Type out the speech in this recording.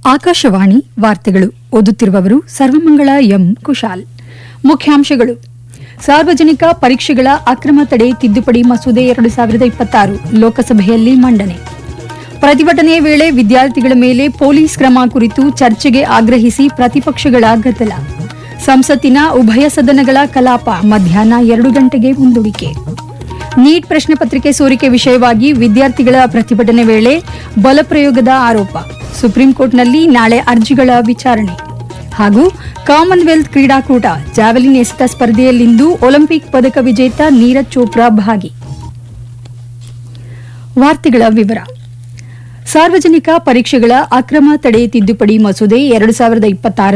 ಆಕಾಶವಾಣಿ ವಾರ್ತೆಗಳು ಓದುತ್ತಿರುವವರು ಸರ್ವಮಂಗಳ ಎಂ ಕುಶಾಲ್ ಮುಖ್ಯಾಂಶಗಳು ಸಾರ್ವಜನಿಕ ಪರೀಕ್ಷೆಗಳ ಅಕ್ರಮ ತಡೆ ತಿದ್ದುಪಡಿ ಮಸೂದೆ ಎರಡು ಸಾವಿರದ ಇಪ್ಪತ್ತಾರು ಲೋಕಸಭೆಯಲ್ಲಿ ಮಂಡನೆ ಪ್ರತಿಭಟನೆ ವೇಳೆ ವಿದ್ಯಾರ್ಥಿಗಳ ಮೇಲೆ ಪೊಲೀಸ್ ಕ್ರಮ ಕುರಿತು ಚರ್ಚೆಗೆ ಆಗ್ರಹಿಸಿ ಪ್ರತಿಪಕ್ಷಗಳ ಗದ್ದಲ ಸಂಸತ್ತಿನ ಉಭಯ ಸದನಗಳ ಕಲಾಪ ಮಧ್ಯಾಹ್ನ ಎರಡು ಗಂಟೆಗೆ ಮುಂದೂಡಿಕೆ ನೀಟ್ ಪ್ರಶ್ನೆ ಪತ್ರಿಕೆ ಸೋರಿಕೆ ವಿಷಯವಾಗಿ ವಿದ್ಯಾರ್ಥಿಗಳ ಪ್ರತಿಭಟನೆ ವೇಳೆ ಬಲಪ್ರಯೋಗದ ಆರೋಪ ಸುಪ್ರೀಂ ಕೋರ್ಟ್ನಲ್ಲಿ ನಾಳೆ ಅರ್ಜಿಗಳ ವಿಚಾರಣೆ ಹಾಗೂ ಕಾಮನ್ವೆಲ್ತ್ ಕ್ರೀಡಾಕೂಟ ಜಾವೆಲಿನ್ ಎಸೆತ ಸ್ಪರ್ಧೆಯಲ್ಲಿಂದು ಒಲಿಂಪಿಕ್ ಪದಕ ವಿಜೇತ ನೀರಜ್ ಚೋಪ್ರಾ ಭಾಗಿ ವಾರ್ತೆಗಳ ವಿವರ ಸಾರ್ವಜನಿಕ ಪರೀಕ್ಷೆಗಳ ಅಕ್ರಮ ತಡೆ ತಿದ್ದುಪಡಿ ಮಸೂದೆ ಎರಡು ಸಾವಿರದ ಇಪ್ಪತ್ತಾರ